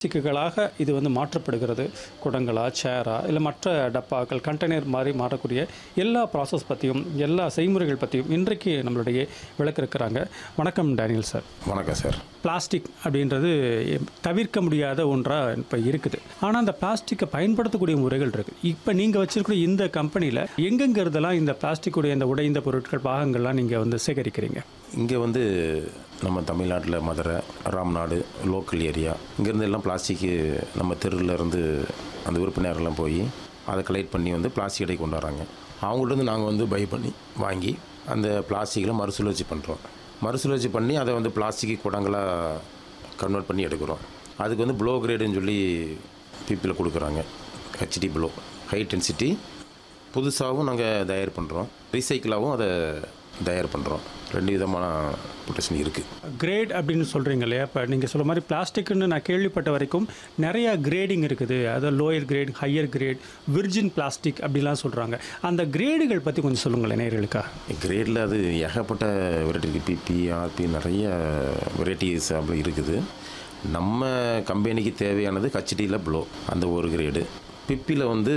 பிளாஸ்டிக்குகளாக இது வந்து மாற்றப்படுகிறது குடங்களா சேரா இல்லை மற்ற டப்பாக்கள் கண்டெய்னர் மாதிரி மாறக்கூடிய எல்லா ப்ராசஸ் பற்றியும் எல்லா செய்முறைகள் பற்றியும் இன்றைக்கு நம்மளுடைய விளக்க இருக்கிறாங்க வணக்கம் டேனியல் சார் வணக்கம் சார் பிளாஸ்டிக் அப்படின்றது தவிர்க்க முடியாத ஒன்றாக இப்போ இருக்குது ஆனால் அந்த பிளாஸ்டிக்கை பயன்படுத்தக்கூடிய முறைகள் இருக்குது இப்போ நீங்கள் வச்சிருக்கிற இந்த கம்பெனியில் எங்கெங்கிறதெல்லாம் இந்த பிளாஸ்டிக்குடைய இந்த உடைந்த பொருட்கள் பாகங்கள்லாம் நீங்கள் வந்து சேகரிக்கிறீங்க இங்கே வந்து நம்ம தமிழ்நாட்டில் மதுரை ராம்நாடு லோக்கல் ஏரியா இங்கேருந்து எல்லாம் பிளாஸ்டிக்கு நம்ம தெருவில் இருந்து அந்த உறுப்பினரெல்லாம் போய் அதை கலெக்ட் பண்ணி வந்து பிளாஸ்டிக் கடை கொண்டு வராங்க அவங்கள்ட்ட வந்து நாங்கள் வந்து பை பண்ணி வாங்கி அந்த பிளாஸ்டிக்கில் மறுசுழற்சி பண்ணுறோம் மறுசுழற்சி பண்ணி அதை வந்து பிளாஸ்டிக் குடங்களாக கன்வெர்ட் பண்ணி எடுக்கிறோம் அதுக்கு வந்து ப்ளோ கிரேடுன்னு சொல்லி பிபியில் கொடுக்குறாங்க ஹெச்டி ப்ளோ ஹை டென்சிட்டி புதுசாகவும் நாங்கள் தயார் பண்ணுறோம் ரீசைக்கிளாகவும் அதை தயார் பண்ணுறோம் ரெண்டு விதமான ப்ரொடெக்ஷன் இருக்குது கிரேட் அப்படின்னு சொல்கிறீங்க இல்லையா இப்போ நீங்கள் சொல்ல மாதிரி பிளாஸ்டிக்னு நான் கேள்விப்பட்ட வரைக்கும் நிறையா கிரேடிங் இருக்குது அது lower grade higher grade virgin plastic அப்படிலாம் சொல்கிறாங்க அந்த கிரேடுகள் பற்றி கொஞ்சம் சொல்லுங்களேன் நேர்களுக்கா கிரேடில் அது ஏகப்பட்ட வெரைட்டி இருக்குது பிபி ஆர்பி நிறைய வெரைட்டிஸ் அப்படி இருக்குது நம்ம கம்பெனிக்கு தேவையானது ஹச்டியில் ப்ளோ அந்த ஒரு கிரேடு பிப்பியில் வந்து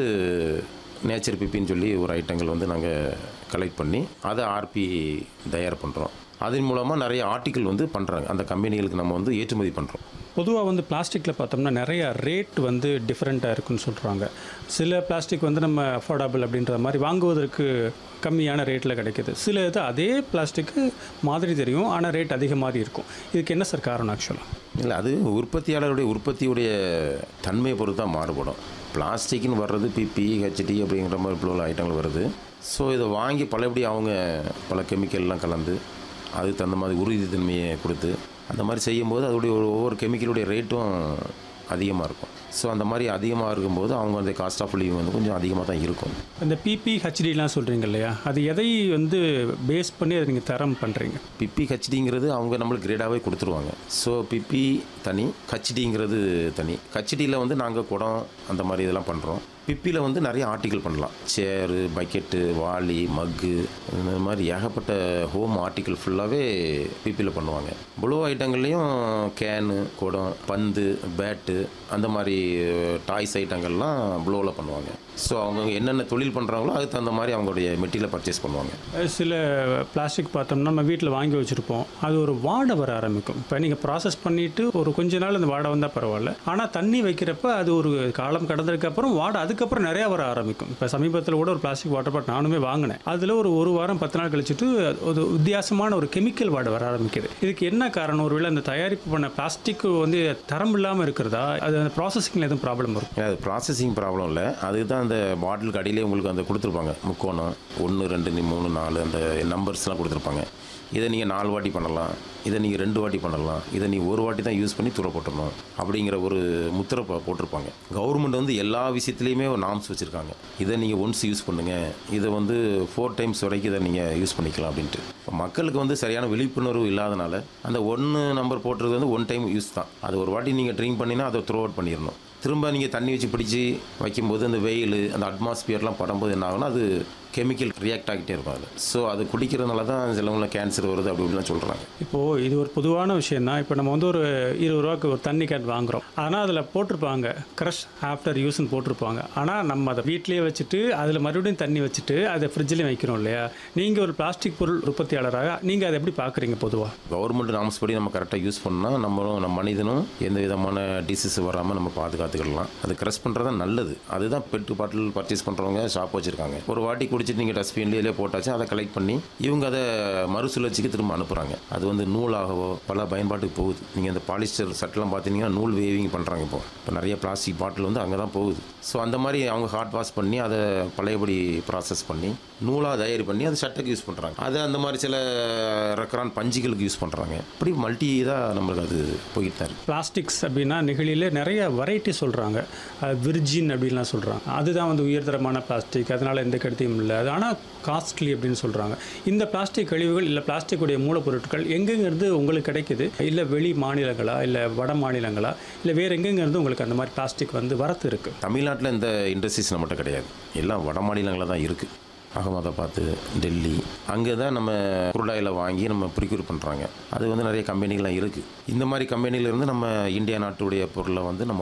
நேச்சர் பிப்பின்னு சொல்லி ஒரு ஐட்டங்கள் வந்து நாங்கள் கலெக்ட் பண்ணி அதை ஆர்பி தயார் பண்ணுறோம் அதன் மூலமாக நிறைய ஆர்டிக்கல் வந்து பண்ணுறாங்க அந்த கம்பெனிகளுக்கு நம்ம வந்து ஏற்றுமதி பண்ணுறோம் பொதுவாக வந்து பிளாஸ்டிக்கில் பார்த்தோம்னா நிறைய ரேட் வந்து டிஃப்ரெண்ட்டாக இருக்குன்னு சொல்கிறாங்க சில பிளாஸ்டிக் வந்து நம்ம அஃபோர்டபுள் அப்படின்ற மாதிரி வாங்குவதற்கு கம்மியான ரேட்டில் கிடைக்குது சில இது அதே பிளாஸ்டிக்கு மாதிரி தெரியும் ஆனால் ரேட் அதிக மாதிரி இருக்கும் இதுக்கு என்ன சார் காரணம் ஆக்சுவலாக இல்லை அது உற்பத்தியாளருடைய உற்பத்தியுடைய தன்மையை பொறுத்து தான் மாறுபடும் பிளாஸ்டிக்னு வர்றது பிபி ஹெச்டி அப்படிங்கிற மாதிரி இவ்வளோ ஐட்டங்கள் வருது ஸோ இதை வாங்கி பலபடி அவங்க பல கெமிக்கல்லாம் கலந்து அதுக்கு தகுந்த மாதிரி உறுதித்தன்மையை கொடுத்து அந்த மாதிரி செய்யும்போது அதோடைய ஒரு ஒவ்வொரு கெமிக்கலுடைய ரேட்டும் அதிகமாக இருக்கும் ஸோ அந்த மாதிரி அதிகமாக இருக்கும்போது அவங்க அந்த காஸ்ட் ஆஃப் லிவிங் வந்து கொஞ்சம் அதிகமாக தான் இருக்கும் இந்த பிபி ஹெச்டிலாம் சொல்கிறீங்க இல்லையா அது எதை வந்து பேஸ் பண்ணி அதை நீங்கள் தரம் பண்ணுறீங்க பிப்பி ஹச்டிங்கிறது அவங்க நம்மளுக்கு கிரேடாகவே கொடுத்துருவாங்க ஸோ பிப்பி தனி ஹச்டிங்கிறது தனி ஹச்டியில் வந்து நாங்கள் குடம் அந்த மாதிரி இதெல்லாம் பண்ணுறோம் பிப்பியில் வந்து நிறைய ஆர்டிக்கல் பண்ணலாம் சேரு பக்கெட்டு வாளி மக்கு இந்த மாதிரி ஏகப்பட்ட ஹோம் ஆர்டிக்கல் ஃபுல்லாகவே பிப்பியில் பண்ணுவாங்க ப்ளூ ஐட்டங்கள்லேயும் கேனு குடம் பந்து பேட்டு அந்த மாதிரி டாய்ஸ் ஐட்டங்கள்லாம் ப்ளூவில் பண்ணுவாங்க ஸோ அவங்க என்னென்ன தொழில் பண்ணுறாங்களோ அதுக்கு தகுந்த மாதிரி அவங்களுடைய மெட்டீரியலை பர்ச்சேஸ் பண்ணுவாங்க அஹ் சில பிளாஸ்டிக் பார்த்தோம்னா நம்ம வீட்டில் வாங்கி வச்சுருப்போம் அது ஒரு வாடை வர ஆரம்பிக்கும் இப்போ நீங்கள் ப்ராசஸ் பண்ணிவிட்டு ஒரு கொஞ்ச நாள் அந்த வாடை வந்தால் பரவாயில்ல ஆனால் தண்ணி வைக்கிறப்ப அது ஒரு காலம் கடந்ததுக்கப்புறம் வாடை அதுக்கப்புறம் நிறையா வர ஆரம்பிக்கும் இப்போ சமீபத்தில் கூட ஒரு பிளாஸ்டிக் வாட்டர் பாட்டில் நானுமே வாங்கினேன் அதில் ஒரு ஒரு வாரம் பத்து நாள் கழிச்சிட்டு ஒரு வித்தியாசமான ஒரு கெமிக்கல் வாடை வர ஆரம்பிக்குது இதுக்கு என்ன காரணம் ஒருவேளை அந்த தயாரிப்பு பண்ண பிளாஸ்டிக் வந்து தரம் இல்லாமல் இருக்கிறதா அது அந்த ப்ராசஸிங்கில் எதுவும் ப்ராப்ளம் வரும் அது ப்ராசஸிங் ப்ராப்ளம் இல்லை அதுக்கு தான் அந்த பாட்டிலுக்கு அடியிலே உங்களுக்கு அந்த கொடுத்துருப்பாங்க முக்கோணம் ஒன்று ரெண்டு நீ மூணு நாலு அந்த நம்பர்ஸ்லாம் கொடுத்துருப்பாங்க இதை நீங்கள் நாலு வாட்டி பண்ணலாம் இதை நீங்கள் ரெண்டு வாட்டி பண்ணலாம் இதை நீ ஒரு வாட்டி தான் யூஸ் பண்ணி தூர போட்டுடணும் அப்படிங்கிற ஒரு முத்திரை போ- போட்டிருப்பாங்க கவர்மெண்ட் வந்து எல்லா விஷயத்துலையுமே ஒரு நாம்ஸ் வச்சுருக்காங்க இதை நீங்கள் ஒன்ஸ் யூஸ் பண்ணுங்கள் இதை வந்து ஃபோர் டைம்ஸ் வரைக்கும் இதை நீங்கள் யூஸ் பண்ணிக்கலாம் அப்படின்ட்டு இப்ப மக்களுக்கு வந்து சரியான விழிப்புணர்வு இல்லாதனால அந்த ஒன்று நம்பர் போட்டிருக்கிறது வந்து ஒன் டைம் யூஸ் தான் அது ஒரு வாட்டி நீங்கள் ட்ரிங்க் பண்ணினா அதை த்ரோ அவுட் பண்ணிடணும் திரும்ப நீங்கள் தண்ணி வச்சு பிடிச்சி வைக்கும்போது அந்த வெயில் அந்த அட்மாஸ்பியர்லாம் படும்போது என்ன ஆகும்னா அது கெமிக்கல் ரியாக்ட் ஆகிட்டே இருக்கும் அது ஸோ அது குடிக்கிறதுனால தான் சிலவங்கள கேன்சர் வருது அப்படி இப்படிலாம் சொல்கிறாங்க இப்போது இது ஒரு பொதுவான விஷயம் தான் இப்போ நம்ம வந்து ஒரு இருபது ரூபாய்க்கு ஒரு தண்ணி கேன் வாங்குறோம் ஆனால் அதில் போட்டிருப்பாங்க க்ரஷ் ஆஃப்டர் யூஸ்னு போட்டிருப்பாங்க ஆனால் நம்ம அதை வீட்டிலேயே வச்சுட்டு அதில் மறுபடியும் தண்ணி வச்சுட்டு அதை ஃப்ரிட்ஜ்லேயும் வைக்கிறோம் இல்லையா நீங்கள் ஒரு பிளாஸ்டிக் பொருள் உற்பத்தியாளராக நீங்கள் அதை எப்படி பார்க்குறீங்க பொதுவாக கவர்மெண்ட் நாம்ஸ் படி நம்ம கரெக்டாக யூஸ் பண்ணால் நம்மளும் நம்ம மனிதனும் எந்த விதமான டிசீஸ் வராமல் நம்ம பாதுகாத்துக்கலாம் அது க்ரஷ் பண்ணுறது தான் நல்லது அதுதான் பெட்டு பாட்டில் பர்ச்சேஸ் பண்ணுறவங்க ஷாப் வச்சுருக்காங்க ஒரு வாட்டி குடிச்சிட்டு நீங்கள் டஸ்ட்பின்லேயே போட்டாச்சு அதை கலெக்ட் பண்ணி இவங்க அதை மறுசுழற்சிக்கு திரும்ப அனுப்புகிறாங்க அது வந்து நூலாகவோ பல பயன்பாட்டுக்கு போகுது நீங்கள் இந்த பாலிஸ்டர் சட்டெல்லாம் பார்த்தீங்கன்னா நூல் வேவிங் பண்ணுறாங்க இப்போ இப்போ நிறைய பிளாஸ்டிக் பாட்டில் வந்து அங்கே தான் போகுது ஸோ அந்த மாதிரி அவங்க ஹாட் வாஷ் பண்ணி அதை பழையபடி ப்ராசஸ் பண்ணி நூலாக தயார் பண்ணி அதை சட்டைக்கு யூஸ் பண்ணுறாங்க அது அந்த மாதிரி சில ரெக்கரான் பஞ்சுகளுக்கு யூஸ் பண்ணுறாங்க இப்படி மல்டி இதாக நம்மளுக்கு அது போயிட்டு தான் இருக்கு பிளாஸ்டிக்ஸ் அப்படின்னா நெகிழியில் நிறைய வெரைட்டி சொல்கிறாங்க விர்ஜின் அப்படின்லாம் சொல்கிறாங்க அதுதான் வந்து உயர்தரமான பிளாஸ்டிக் அதனால் எந்த கருத்தையும் இல்லை அது ஆனால் காஸ்ட்லி அப்படின்னு சொல்கிறாங்க இந்த பிளாஸ்டிக் கழிவுகள் இல்லை பிளாஸ்டிக்குடைய மூலப்பொருட்கள் எங்கெங்கிருந்து உங்களுக்கு கிடைக்குது இல்லை வெளி மாநிலங்களா இல்லை வட மாநிலங்களா இல்லை வேறு எங்கெங்கிருந்து உங்களுக்கு அந்த மாதிரி பிளாஸ்டிக் வந்து வரத்து இருக்குது தமிழ்நாட்டில் இந்த இண்டஸ்ட்ரீஸ் நம்மகிட்ட கிடையாது எல்லாம் வட மாநிலங்களில் தான் இருக்குது அகமதாபாத் டெல்லி அங்கே தான் நம்ம குருடாயில் வாங்கி நம்ம ப்ரிக்யூர் பண்ணுறாங்க அது வந்து நிறைய கம்பெனிகள்லாம் இருக்குது இந்த மாதிரி கம்பெனியிலேருந்து நம்ம இந்தியா நாட்டுடைய பொருளை வந்து நம்ம